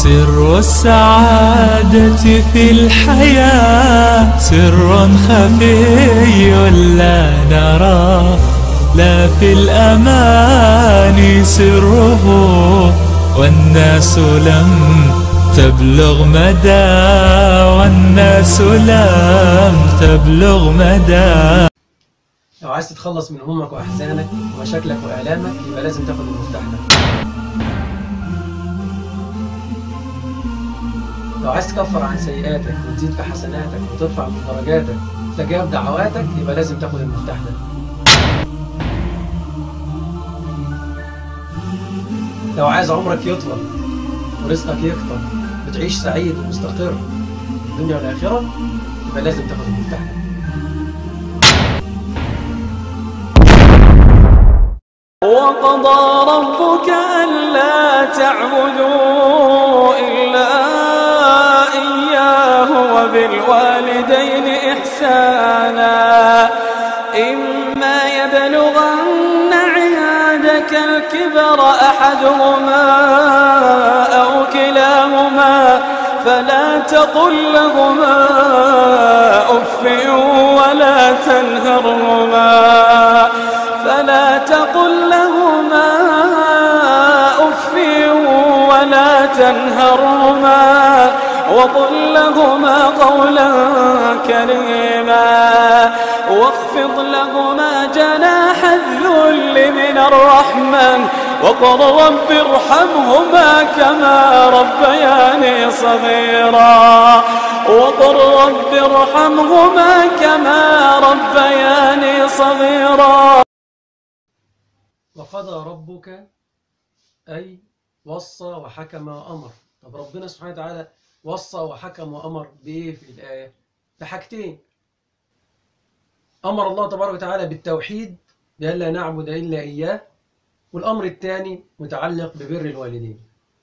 سر السعادة في الحياة سر خفي لا نراه لا في الأمان سره والناس لم تبلغ مدى والناس لم تبلغ مدى لو عايز تتخلص من همومك واحزانك ومشاكلك واعلامك يبقى لازم تاخد المفتاح ده لو عايز تكفر عن سيئاتك وتزيد في حسناتك وترفع من درجاتك وتجاوب دعواتك يبقى لازم تاخد المفتاح ده لو عايز عمرك يطول ورزقك يكتر وتعيش سعيد ومستقر في الدنيا والآخرة يبقى لازم تاخد المفتاح ده وقضى ربك ألا تعبدوا إلا إياه وبالوالدين إحسانا إما يبلغن عندك الكبر أحدهما أو كلاهما فلا تقل لهما أف ولا تنهرهما فلا تقل لهما أف ولا تنهرهما وقل لهما قولا كريما واخفض لهما جناح الذل من الرحمن وقل رب ارحمهما كما ربياني صغيرا وقل رب ارحمهما كما ربياني صغيرا وقضى ربك أي وصى وحكم وأمر طب ربنا سبحانه وتعالى وصى وحكم وأمر بإيه في الآية؟ بحاجتين أمر الله تبارك وتعالى بالتوحيد بأن لا نعبد إلا إياه والأمر الثاني متعلق ببر الوالدين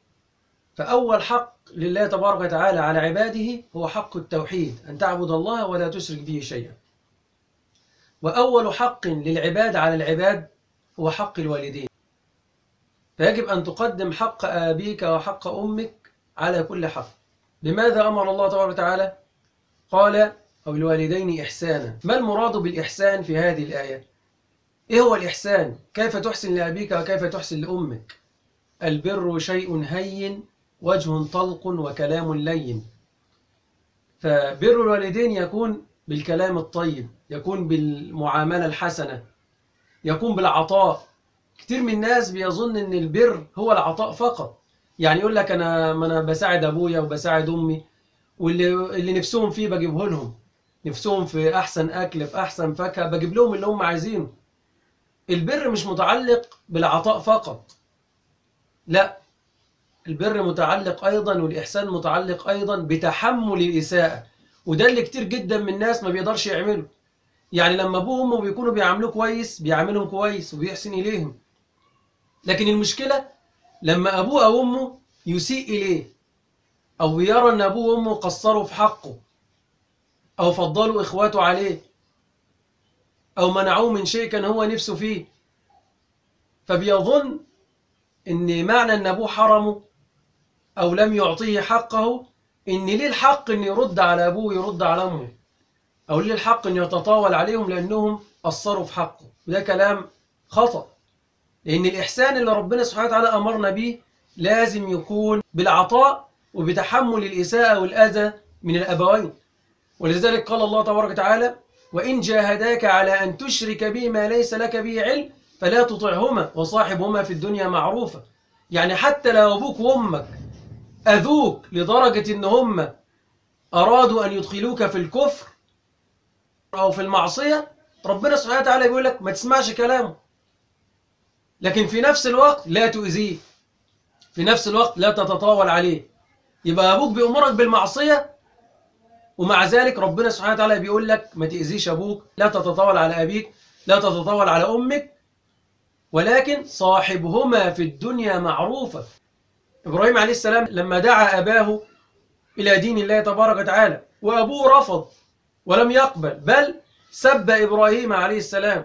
فأول حق لله تبارك وتعالى على عباده هو حق التوحيد أن تعبد الله ولا تشرك به شيئا وأول حق للعباد على العباد هو حق الوالدين فيجب أن تقدم حق أبيك وحق أمك على كل حق لماذا أمر الله تبارك وتعالى قال أو الوالدين إحسانا ما المراد بالإحسان في هذه الآية إيه هو الإحسان كيف تحسن لأبيك وكيف تحسن لأمك البر شيء هين وجه طلق وكلام لين فبر الوالدين يكون بالكلام الطيب يكون بالمعاملة الحسنة يكون بالعطاء كتير من الناس بيظن ان البر هو العطاء فقط يعني يقول لك انا ما انا بساعد ابويا وبساعد امي واللي اللي نفسهم فيه بجيبه لهم نفسهم في احسن اكل في احسن فاكهه بجيب لهم اللي هم عايزينه البر مش متعلق بالعطاء فقط لا البر متعلق ايضا والاحسان متعلق ايضا بتحمل الاساءه وده اللي كتير جدا من الناس ما بيقدرش يعمله يعني لما ابوه وامه بيكونوا بيعاملوه كويس بيعاملهم كويس وبيحسن اليهم لكن المشكله لما ابوه او امه يسيء اليه او يرى ان ابوه وامه قصروا في حقه او فضلوا اخواته عليه او منعوه من شيء كان هو نفسه فيه فبيظن ان معنى ان ابوه حرمه او لم يعطيه حقه ان ليه الحق ان يرد على ابوه ويرد على امه أو ليه الحق أن يتطاول عليهم لأنهم قصروا في حقه وده كلام خطأ لأن الإحسان اللي ربنا سبحانه وتعالى أمرنا به لازم يكون بالعطاء وبتحمل الإساءة والأذى من الأبوين ولذلك قال الله تبارك وتعالى وإن جاهداك على أن تشرك بي ما ليس لك به علم فلا تطعهما وصاحبهما في الدنيا معروفة يعني حتى لو أبوك وأمك أذوك لدرجة إن هم أرادوا أن يدخلوك في الكفر أو في المعصية ربنا سبحانه وتعالى بيقول لك ما تسمعش كلامه لكن في نفس الوقت لا تؤذيه في نفس الوقت لا تتطاول عليه يبقى أبوك بيأمرك بالمعصية ومع ذلك ربنا سبحانه وتعالى بيقول لك ما تأذيش أبوك لا تتطاول على أبيك لا تتطاول على أمك ولكن صاحبهما في الدنيا معروفة إبراهيم عليه السلام لما دعا أباه إلى دين الله تبارك وتعالى وأبوه رفض ولم يقبل بل سب إبراهيم عليه السلام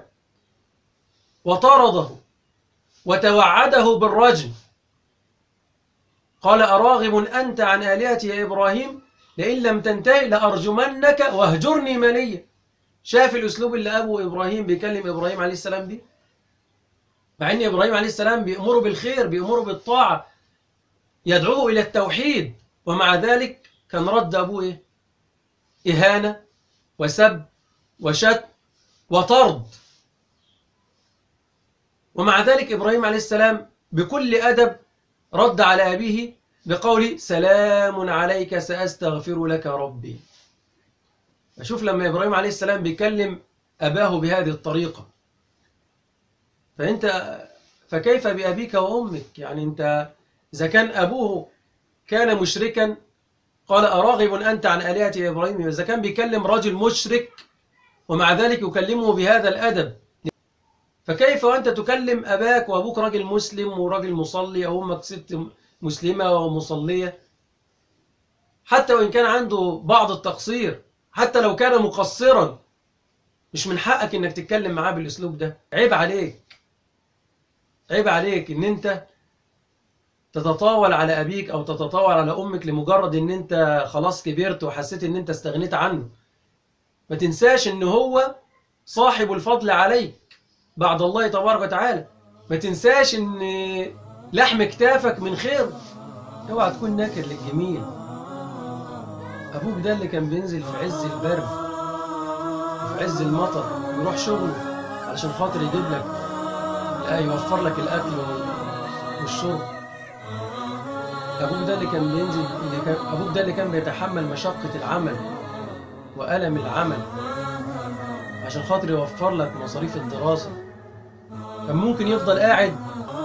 وطرده وتوعده بالرجم قال أراغب أنت عن آلهتي يا إبراهيم لئن لم تنتهي لأرجمنك واهجرني مليا شاف الأسلوب اللي أبو إبراهيم بيكلم إبراهيم عليه السلام بيه مع أن إبراهيم عليه السلام بيأمره بالخير بيأمره بالطاعة يدعوه إلى التوحيد ومع ذلك كان رد أبوه إيه؟ إهانة وسب وشتم وطرد ومع ذلك إبراهيم عليه السلام بكل أدب رد على أبيه بقول سلام عليك سأستغفر لك ربي أشوف لما إبراهيم عليه السلام بيكلم أباه بهذه الطريقة فأنت فكيف بأبيك وأمك يعني أنت إذا كان أبوه كان مشركا قال أراغب أنت عن آلهتي يا إبراهيم إذا كان بيكلم رجل مشرك ومع ذلك يكلمه بهذا الأدب فكيف وأنت تكلم أباك وأبوك راجل مسلم وراجل مصلي أو أمك ست مسلمة ومصلية حتى وإن كان عنده بعض التقصير حتى لو كان مقصرا مش من حقك إنك تتكلم معاه بالأسلوب ده عيب عليك عيب عليك إن أنت تتطاول على أبيك أو تتطاول على أمك لمجرد إن أنت خلاص كبرت وحسيت إن أنت استغنيت عنه ما تنساش إن هو صاحب الفضل عليك بعد الله تبارك وتعالى ما تنساش إن لحم كتافك من خير اوعى تكون ناكر للجميل أبوك ده اللي كان بينزل في عز البرد وفي عز المطر يروح شغله علشان خاطر يجيب لك يوفر لك الأكل والشرب أبوك ده اللي كان بينزل اللي كان أبوك ده اللي كان بيتحمل مشقة العمل وألم العمل عشان خاطر يوفر لك مصاريف الدراسة كان ممكن يفضل قاعد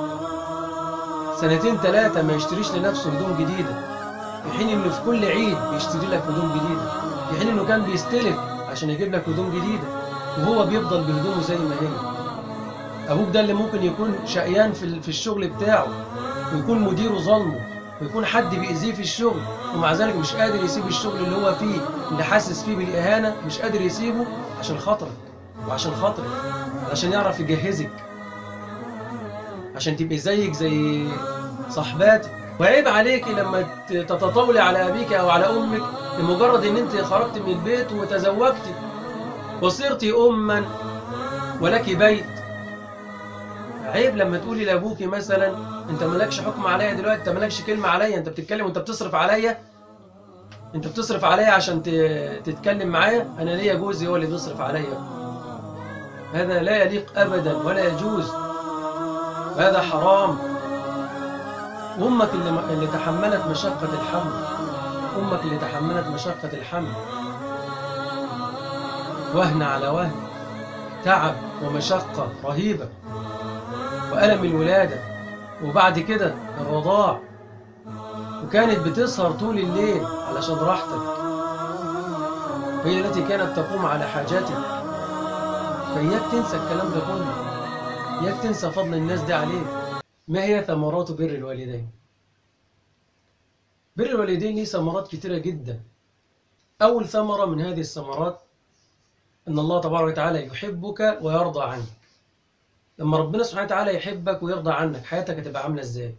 سنتين ثلاثة ما يشتريش لنفسه هدوم جديدة في حين إنه في كل عيد بيشتري لك هدوم جديدة في حين إنه كان بيستلف عشان يجيب لك هدوم جديدة وهو بيفضل بهدومه زي ما هي أبوك ده اللي ممكن يكون شقيان في في الشغل بتاعه ويكون مديره ظلمه ويكون حد بيأذيه في الشغل ومع ذلك مش قادر يسيب الشغل اللي هو فيه اللي حاسس فيه بالإهانة مش قادر يسيبه عشان خاطرك وعشان خاطرك عشان يعرف يجهزك عشان تبقي زيك زي صاحباتك وعيب عليك لما تتطاولي على أبيك أو على أمك لمجرد إن أنت خرجت من البيت وتزوجت وصرت أما ولك بيت عيب لما تقولي لأبوك مثلا أنت مالكش حكم عليا دلوقتي أنت مالكش كلمة عليا أنت بتتكلم وأنت بتصرف عليا أنت بتصرف عليا عشان تتكلم معايا أنا ليا جوزي هو اللي بيصرف عليا هذا لا يليق أبدا ولا يجوز هذا حرام أمك اللي, اللي تحملت مشقة الحمل أمك اللي تحملت مشقة الحمل وهن على وهن تعب ومشقة رهيبة وألم الولادة وبعد كده الرضاع وكانت بتسهر طول الليل علشان راحتك هي التي كانت تقوم على حاجاتك فإياك تنسى الكلام ده كله إياك تنسى فضل الناس ده عليك ما هي ثمرات بر الوالدين بر الوالدين ليه ثمرات كتيرة جدا أول ثمرة من هذه الثمرات أن الله تبارك وتعالى يحبك ويرضى عنك لما ربنا سبحانه وتعالى يحبك ويرضى عنك حياتك هتبقى عاملة ازاي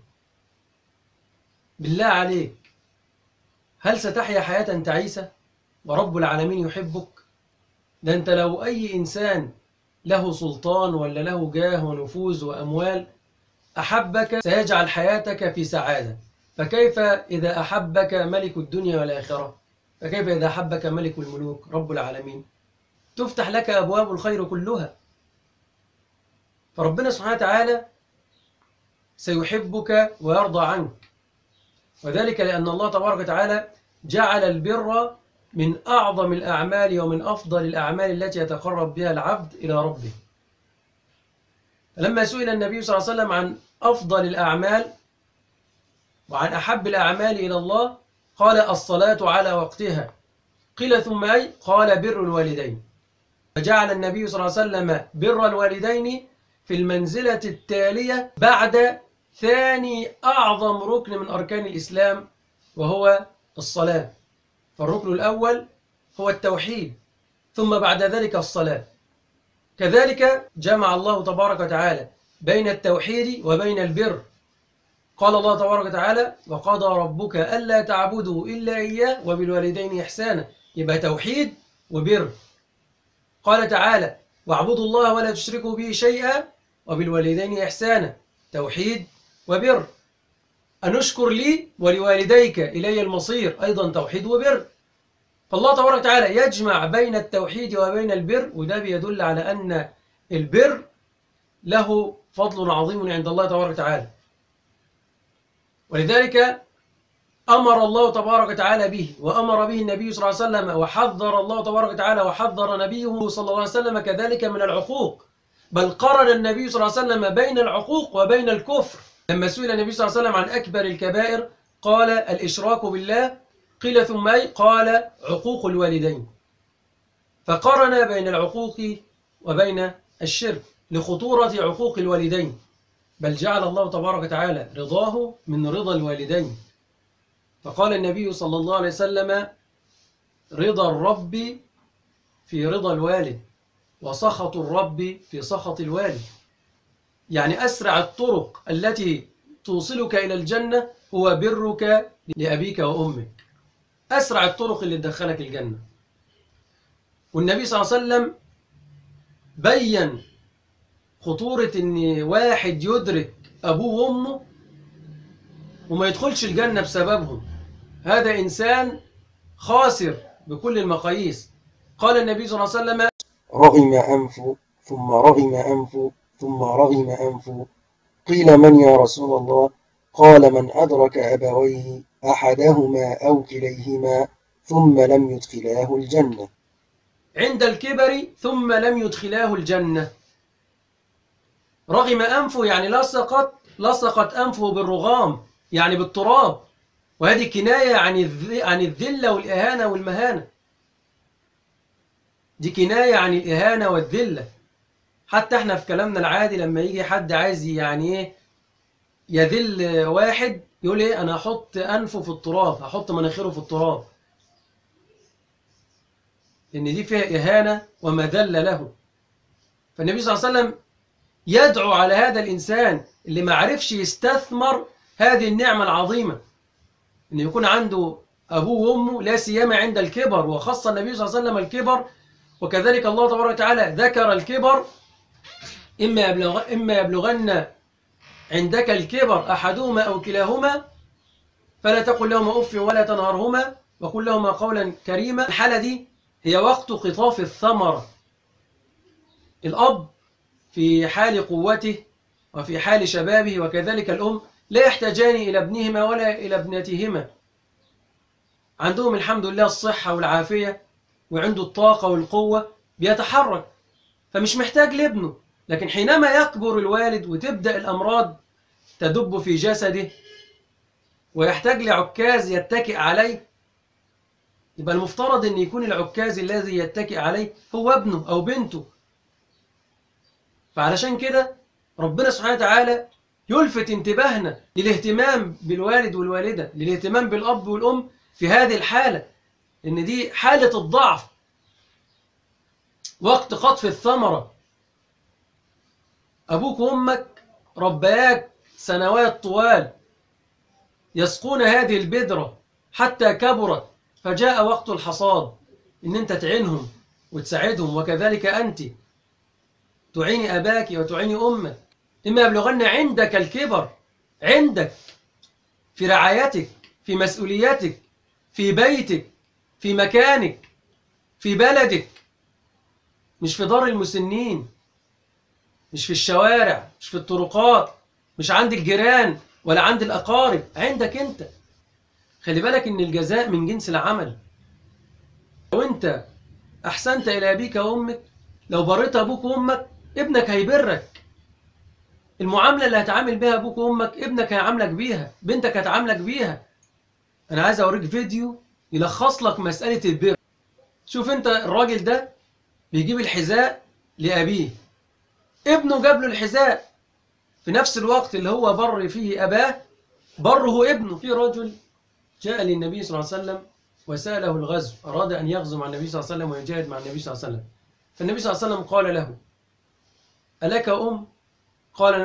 بالله عليك هل ستحيا حياة تعيسة ورب العالمين يحبك ده انت لو أي إنسان له سلطان ولا له جاه ونفوذ وأموال أحبك سيجعل حياتك في سعادة فكيف إذا أحبك ملك الدنيا والآخرة فكيف إذا أحبك ملك الملوك رب العالمين تفتح لك أبواب الخير كلها فربنا سبحانه وتعالى سيحبك ويرضى عنك وذلك لأن الله تبارك وتعالى جعل البر من أعظم الأعمال ومن أفضل الأعمال التي يتقرب بها العبد إلى ربه فلما سئل النبي صلى الله عليه وسلم عن أفضل الأعمال وعن أحب الأعمال إلى الله قال الصلاة على وقتها قيل ثم أي قال بر الوالدين فجعل النبي صلى الله عليه وسلم بر الوالدين في المنزلة التالية بعد ثاني أعظم ركن من أركان الإسلام وهو الصلاة فالركن الأول هو التوحيد ثم بعد ذلك الصلاة كذلك جمع الله تبارك وتعالى بين التوحيد وبين البر قال الله تبارك وتعالى وقضى ربك ألا تعبدوا إلا إياه وبالوالدين إحسانا يبقى توحيد وبر قال تعالى واعبدوا الله ولا تشركوا به شيئا وبالوالدين إحسانا توحيد وبر أنشكر لي ولوالديك إلي المصير أيضا توحيد وبر فالله تبارك وتعالى يجمع بين التوحيد وبين البر وده بيدل على أن البر له فضل عظيم عند الله تبارك وتعالى ولذلك أمر الله تبارك وتعالى به وأمر به النبي صلى الله عليه وسلم وحذر الله تبارك وتعالى وحذر نبيه صلى الله عليه وسلم كذلك من العقوق بل قرن النبي صلى الله عليه وسلم بين العقوق وبين الكفر لما سئل النبي صلى الله عليه وسلم عن أكبر الكبائر قال الإشراك بالله قيل ثم أي قال عقوق الوالدين فقرن بين العقوق وبين الشرك لخطورة عقوق الوالدين بل جعل الله تبارك وتعالى رضاه من رضا الوالدين فقال النبي صلى الله عليه وسلم رضا الرب في رضا الوالد وسخط الرب في سخط الوالد يعني أسرع الطرق التي توصلك إلى الجنة هو برك لأبيك وأمك أسرع الطرق اللي تدخلك الجنة والنبي صلى الله عليه وسلم بين خطورة إن واحد يدرك أبوه وأمه وما يدخلش الجنة بسببهم هذا إنسان خاسر بكل المقاييس قال النبي صلى الله عليه وسلم رغم أنف ثم رغم أنف ثم رغم أنف قيل من يا رسول الله قال من أدرك أبويه أحدهما أو كليهما ثم لم يدخلاه الجنة عند الكبر ثم لم يدخلاه الجنة رغم أنفه يعني لصقت لصقت أنفه بالرغام يعني بالتراب وهذه كناية عن الذ- عن الذلة والإهانة والمهانة دي كناية عن الإهانة والذلة حتى احنا في كلامنا العادي لما يجي حد عايز يعني ايه يذل واحد يقول ايه انا هحط انفه في التراب هحط مناخيره في التراب لان دي فيها اهانه ومذله له فالنبي صلى الله عليه وسلم يدعو على هذا الانسان اللي ما عرفش يستثمر هذه النعمه العظيمه ان يكون عنده ابوه وامه لا سيما عند الكبر وخص النبي صلى الله عليه وسلم الكبر وكذلك الله تبارك وتعالى ذكر الكبر اما يبلغ اما يبلغن عندك الكبر احدهما او كلاهما فلا تقل لهما اف ولا تنهرهما وقل لهما قولا كريما الحاله دي هي وقت قطاف الثمره الاب في حال قوته وفي حال شبابه وكذلك الام لا يحتاجان الى ابنهما ولا الى ابنتهما عندهم الحمد لله الصحه والعافيه وعنده الطاقه والقوه بيتحرك فمش محتاج لابنه لكن حينما يكبر الوالد وتبدأ الأمراض تدب في جسده ويحتاج لعكاز يتكئ عليه يبقى المفترض أن يكون العكاز الذي يتكئ عليه هو ابنه أو بنته فعلشان كده ربنا سبحانه وتعالى يلفت انتباهنا للاهتمام بالوالد والوالدة للاهتمام بالأب والأم في هذه الحالة إن دي حالة الضعف وقت قطف الثمرة أبوك وأمك ربياك سنوات طوال يسقون هذه البذرة حتى كبرت فجاء وقت الحصاد إن أنت تعينهم وتساعدهم وكذلك أنت تعيني أباك وتعيني أمك إما يبلغن عندك الكبر عندك في رعايتك في مسؤوليتك في بيتك في مكانك في بلدك مش في دار المسنين مش في الشوارع مش في الطرقات مش عند الجيران ولا عند الأقارب عندك أنت خلي بالك إن الجزاء من جنس العمل لو أنت أحسنت إلى أبيك وأمك لو بريت أبوك وأمك ابنك هيبرك المعاملة اللي هتعامل بيها أبوك وأمك ابنك هيعاملك بيها بنتك هتعاملك بيها أنا عايز أوريك فيديو يلخص لك مسألة البر شوف أنت الراجل ده بيجيب الحذاء لأبيه ابنه جاب له الحذاء في نفس الوقت اللي هو بر فيه أباه بره ابنه في رجل جاء للنبي صلى الله عليه وسلم وسأله الغزو أراد أن يغزو مع النبي صلى الله عليه وسلم ويجاهد مع النبي صلى الله عليه وسلم فالنبي صلى الله عليه وسلم قال له ألك أم؟ قال نعم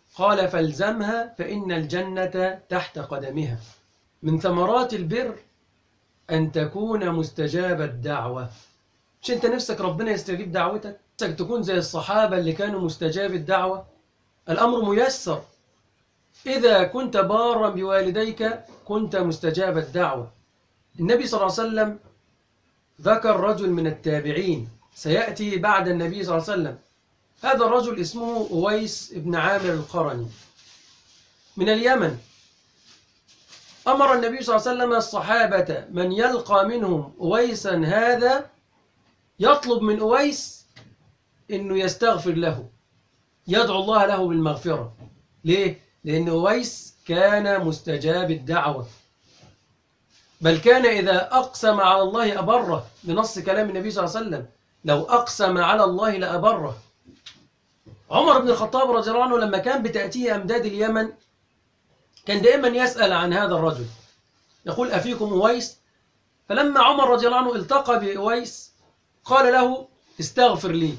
قال فالزمها فإن الجنة تحت قدمها من ثمرات البر أن تكون مستجاب الدعوة مش أنت نفسك ربنا يستجيب دعوتك نفسك تكون زي الصحابة اللي كانوا مستجاب الدعوة الأمر ميسر إذا كنت بارا بوالديك كنت مستجاب الدعوة النبي صلى الله عليه وسلم ذكر رجل من التابعين سيأتي بعد النبي صلى الله عليه وسلم هذا الرجل اسمه أويس بن عامر القرني من اليمن أمر النبي صلى الله عليه وسلم الصحابة من يلقى منهم أويسا هذا يطلب من أويس أنه يستغفر له يدعو الله له بالمغفرة ليه؟ لأن أويس كان مستجاب الدعوة بل كان إذا أقسم على الله أبره بنص كلام النبي صلى الله عليه وسلم لو أقسم على الله لأبره عمر بن الخطاب رضي الله عنه لما كان بتأتيه أمداد اليمن كان دائما يسأل عن هذا الرجل يقول أفيكم أويس فلما عمر رضي الله عنه التقى بأويس قال له استغفر لي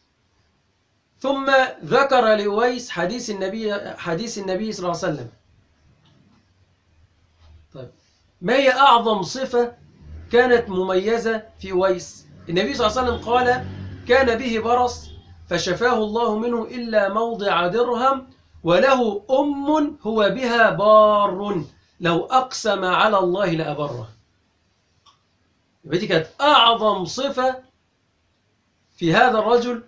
ثم ذكر لأويس حديث النبي حديث النبي صلى الله عليه وسلم طيب ما هي أعظم صفة كانت مميزة في أويس النبي صلى الله عليه وسلم قال كان به برص فشفاه الله منه إلا موضع درهم وله أم هو بها بار لو أقسم على الله لأبره يبقى دي كانت أعظم صفة في هذا الرجل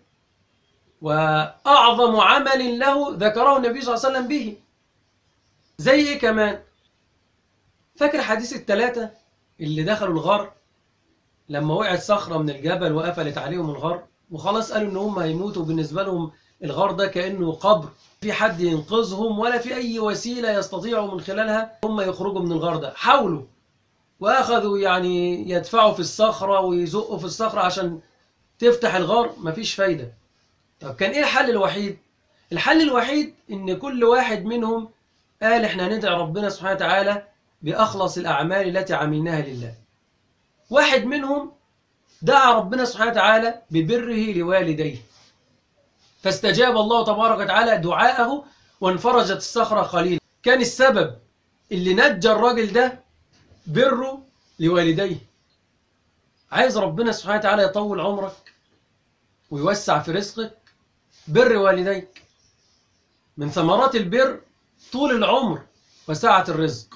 وأعظم عمل له ذكره النبي صلى الله عليه وسلم به زي إيه كمان فاكر حديث الثلاثة اللي دخلوا الغار لما وقعت صخرة من الجبل وقفلت عليهم الغار وخلاص قالوا إن هم هيموتوا بالنسبة لهم الغار ده كأنه قبر في حد ينقذهم ولا في أي وسيلة يستطيعوا من خلالها هم يخرجوا من الغار ده حاولوا وأخذوا يعني يدفعوا في الصخرة ويزقوا في الصخرة عشان تفتح الغار مفيش فايدة طب كان إيه الحل الوحيد؟ الحل الوحيد إن كل واحد منهم قال إحنا هندعي ربنا سبحانه وتعالى بأخلص الأعمال التي عملناها لله واحد منهم دعا ربنا سبحانه وتعالى ببره لوالديه فاستجاب الله تبارك وتعالى دعاءه وانفرجت الصخرة قليلا كان السبب اللي نجى الراجل ده بره لوالديه عايز ربنا سبحانه وتعالى يطول عمرك ويوسع في رزقك بر والديك من ثمرات البر طول العمر وسعة الرزق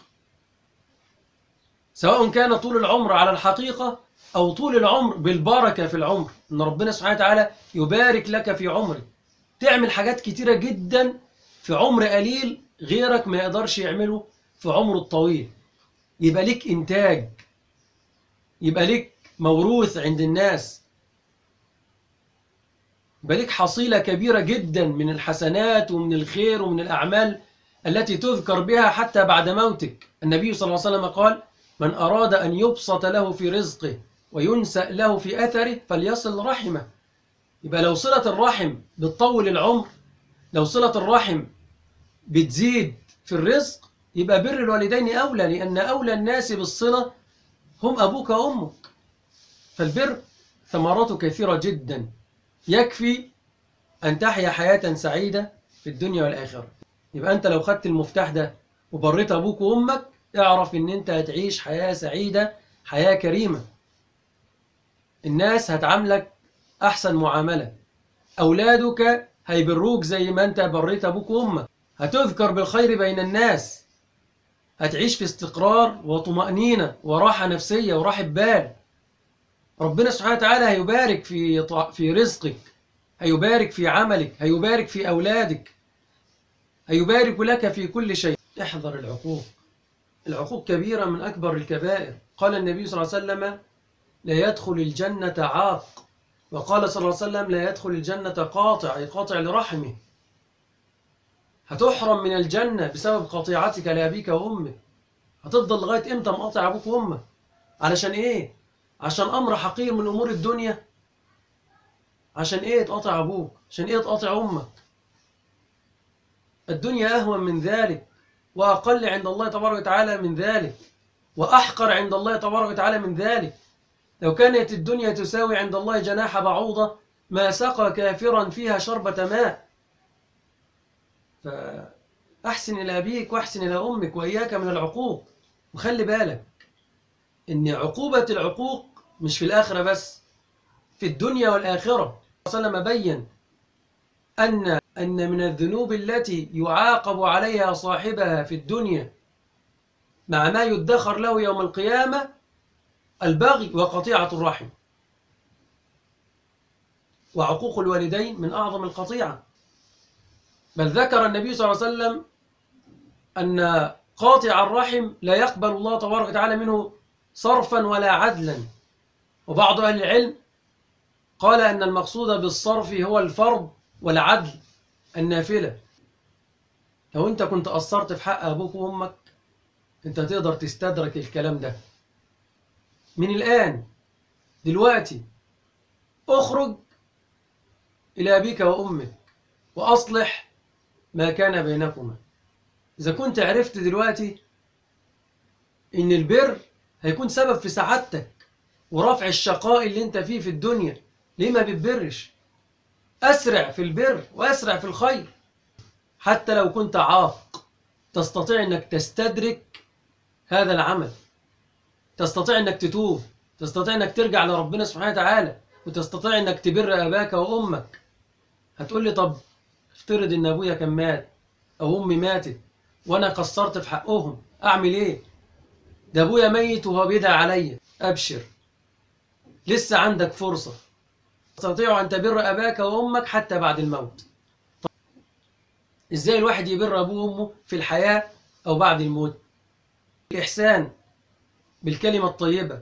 سواء كان طول العمر على الحقيقة أو طول العمر بالبركة في العمر إن ربنا سبحانه وتعالى يبارك لك في عمرك تعمل حاجات كتيرة جدا في عمر قليل غيرك ما يقدرش يعمله في عمره الطويل يبقى ليك إنتاج يبقى ليك موروث عند الناس يبقى ليك حصيلة كبيرة جدا من الحسنات ومن الخير ومن الأعمال التي تذكر بها حتى بعد موتك النبي صلى الله عليه وسلم قال من أراد أن يبسط له في رزقه وينسأ له في أثره فليصل رحمه يبقى لو صلة الرحم بتطول العمر لو صلة الرحم بتزيد في الرزق يبقى بر الوالدين أولى لأن أولى الناس بالصلة هم أبوك وأمك فالبر ثمراته كثيرة جدا يكفي أن تحيا حياة سعيدة في الدنيا والآخرة يبقى أنت لو خدت المفتاح ده وبريت أبوك وأمك اعرف ان انت هتعيش حياة سعيدة حياة كريمة الناس هتعاملك احسن معاملة اولادك هيبروك زي ما انت بريت ابوك وامك هتذكر بالخير بين الناس هتعيش في استقرار وطمأنينة وراحة نفسية وراحة بال ربنا سبحانه وتعالى هيبارك في في رزقك هيبارك في عملك هيبارك في أولادك هيبارك لك في كل شيء احذر العقوق العقوق كبيرة من أكبر الكبائر قال النبي صلى الله عليه وسلم لا يدخل الجنة عاق وقال صلى الله عليه وسلم لا يدخل الجنة قاطع أي قاطع لرحمه هتحرم من الجنة بسبب قطيعتك لأبيك وأمك هتفضل لغاية إمتى مقاطع أبوك وأمك علشان إيه؟ عشان أمر حقير من أمور الدنيا عشان إيه تقاطع أبوك؟ عشان إيه تقاطع أمك؟ الدنيا أهون من ذلك وأقل عند الله تبارك وتعالى من ذلك وأحقر عند الله تبارك وتعالى من ذلك لو كانت الدنيا تساوي عند الله جناح بعوضة ما سقى كافرا فيها شربة ماء فأحسن إلى أبيك وأحسن إلى أمك وإياك من العقوق وخلي بالك إن عقوبة العقوق مش في الآخرة بس في الدنيا والآخرة صلى الله عليه وسلم بين أن أن من الذنوب التي يعاقب عليها صاحبها في الدنيا مع ما يدخر له يوم القيامة البغي وقطيعة الرحم وعقوق الوالدين من أعظم القطيعة بل ذكر النبي صلى الله عليه وسلم أن قاطع الرحم لا يقبل الله تبارك وتعالى منه صرفا ولا عدلا وبعض أهل العلم قال أن المقصود بالصرف هو الفرض والعدل النافلة لو أنت كنت قصرت في حق أبوك وأمك أنت تقدر تستدرك الكلام ده من الآن دلوقتي اخرج إلى أبيك وأمك وأصلح ما كان بينكما إذا كنت عرفت دلوقتي إن البر هيكون سبب في سعادتك ورفع الشقاء اللي أنت فيه في الدنيا ليه ما بتبرش أسرع في البر وأسرع في الخير حتى لو كنت عاق تستطيع أنك تستدرك هذا العمل تستطيع أنك تتوب تستطيع أنك ترجع لربنا سبحانه وتعالى وتستطيع أنك تبر أباك وأمك هتقول لي طب افترض ان ابويا كان مات او امي ماتت وانا قصرت في حقهم اعمل ايه ده ابويا ميت وهو بيدعي عليا ابشر لسه عندك فرصه تستطيع ان تبر اباك وامك حتى بعد الموت طب ازاي الواحد يبر ابوه وامه في الحياه او بعد الموت الاحسان بالكلمه الطيبه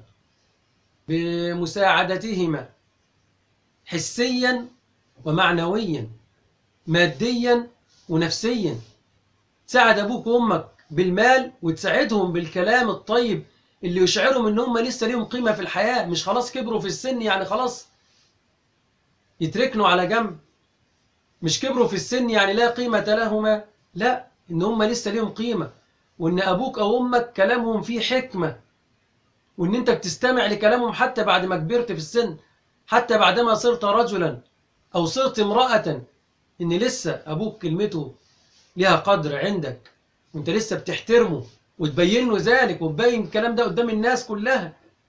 بمساعدتهما حسيا ومعنويا ماديا ونفسيا تساعد ابوك وامك بالمال وتساعدهم بالكلام الطيب اللي يشعرهم ان هم لسه ليهم قيمه في الحياه مش خلاص كبروا في السن يعني خلاص يتركنوا على جنب مش كبروا في السن يعني لا قيمه لهما لا ان هم لسه ليهم قيمه وان ابوك او امك كلامهم فيه حكمه وان انت بتستمع لكلامهم حتى بعد ما كبرت في السن حتى بعدما صرت رجلا أو صرت امرأة إن لسه أبوك كلمته لها قدر عندك وأنت لسه بتحترمه وتبين له ذلك وتبين الكلام ده قدام الناس كلها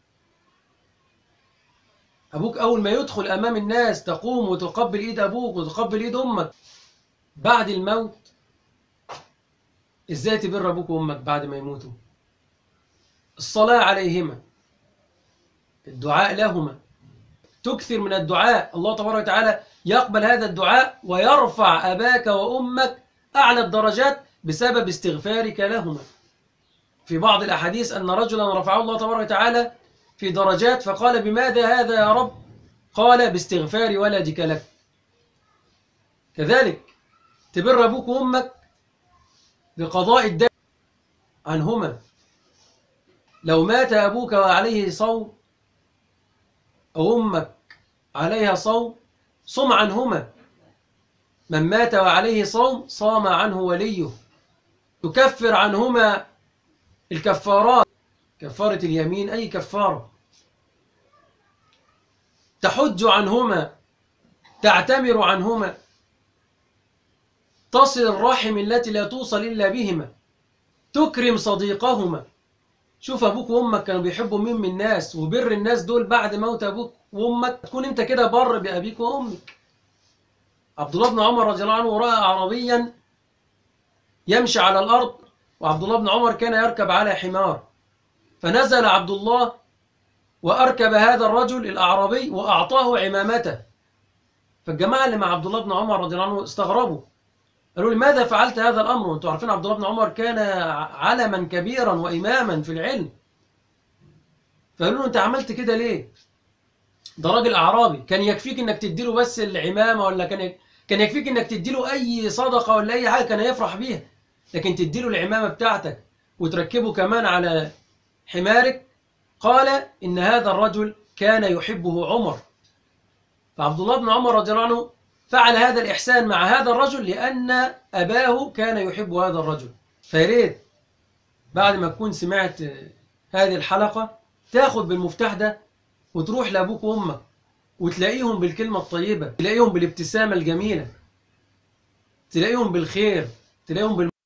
أبوك أول ما يدخل أمام الناس تقوم وتقبل إيد أبوك وتقبل إيد أمك بعد الموت إزاي تبر أبوك وأمك بعد ما يموتوا الصلاة عليهما الدعاء لهما تكثر من الدعاء الله تبارك وتعالى يقبل هذا الدعاء ويرفع أباك وأمك أعلى الدرجات بسبب استغفارك لهما في بعض الأحاديث أن رجلا رفعه الله تبارك وتعالى في درجات فقال بماذا هذا يا رب قال باستغفار ولدك لك كذلك تبر أبوك وأمك بقضاء الدين عنهما لو مات أبوك وعليه صوم أو أمك عليها صوم صم عنهما من مات وعليه صوم صام عنه وليه تكفر عنهما الكفارات كفارة اليمين أي كفارة تحج عنهما تعتمر عنهما تصل الرحم التي لا توصل إلا بهما تكرم صديقهما شوف أبوك وأمك كانوا بيحبوا مين من الناس وبر الناس دول بعد موت أبوك وأمك تكون أنت كده بر بأبيك وأمك عبد الله بن عمر رضي الله عنه رأى أعرابيا يمشي على الأرض وعبد الله بن عمر كان يركب على حمار فنزل عبد الله وأركب هذا الرجل الأعرابي وأعطاه عمامته فالجماعة اللي مع عبد الله بن عمر رضي الله عنه استغربوا قالوا لماذا فعلت هذا الأمر وانتم عارفين عبد الله بن عمر كان علما كبيرا وإماما في العلم فقالوا له أنت عملت كده ليه ده راجل أعرابي كان يكفيك إنك تديله بس العمامة ولا كان كان يكفيك إنك تديله أي صدقة ولا أي حاجة كان يفرح بيها لكن تديله العمامة بتاعتك وتركبه كمان على حمارك قال إن هذا الرجل كان يحبه عمر فعبد الله بن عمر رضي الله عنه فعل هذا الإحسان مع هذا الرجل لأن أباه كان يحب هذا الرجل فيريد بعد ما تكون سمعت هذه الحلقة تاخد بالمفتاح ده وتروح لأبوك وأمك وتلاقيهم بالكلمة الطيبة تلاقيهم بالابتسامة الجميلة تلاقيهم بالخير تلاقيهم بال...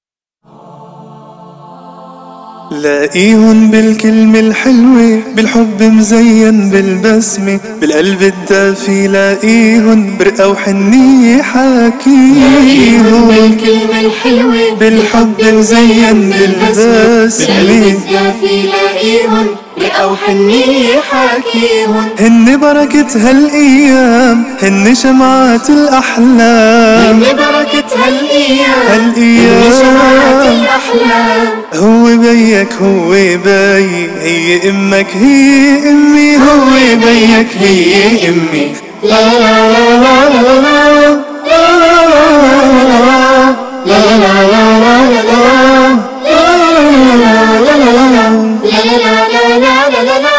لاقيهن بالكلمة الحلوة بالحب مزين بالبسمة بالقلب الدافي لاقيهن برقة وحنية حاكيهن بالكلمة الحلوة بالحب مزين بالبسمة الدافي لاقيهن رئة وحنية حاكيهن هن بركة هالأيام هن شمعات الأحلام من بركة هالأيام هالأيام. من شمعات الأحلام هو بيك هو بي هي امك هي امي هو بيك هي امي لا لا لا لا لا لا لا لا لا لا لا لا لا لا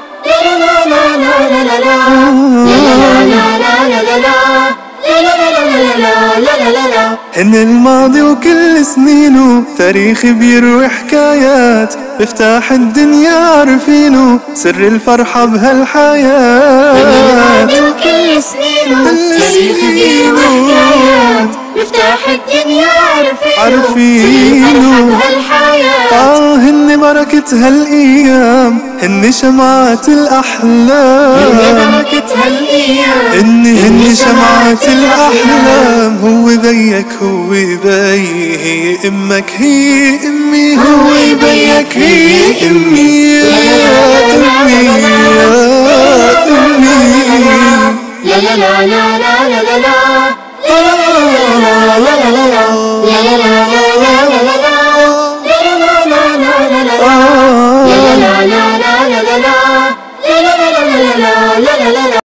هن الماضي وكل سنينه تاريخ بيروي حكايات مفتاح الدنيا عارفينه سر الفرحة بهالحياة وكل سنينه كل تاريخ سنينه. وحكايات مفتاح الدنيا عارفينه عارفينه. سر الفرحة بهالحياة آه هن بركة هالأيام هن شمعات الأحلام بركة هالأيام هن هن شمعات الأحلام هو بيك هو بي هي أمك هي أمي هو بيك هي أمي يا أمي يا أمي لا لا لا لا لا لا لا لا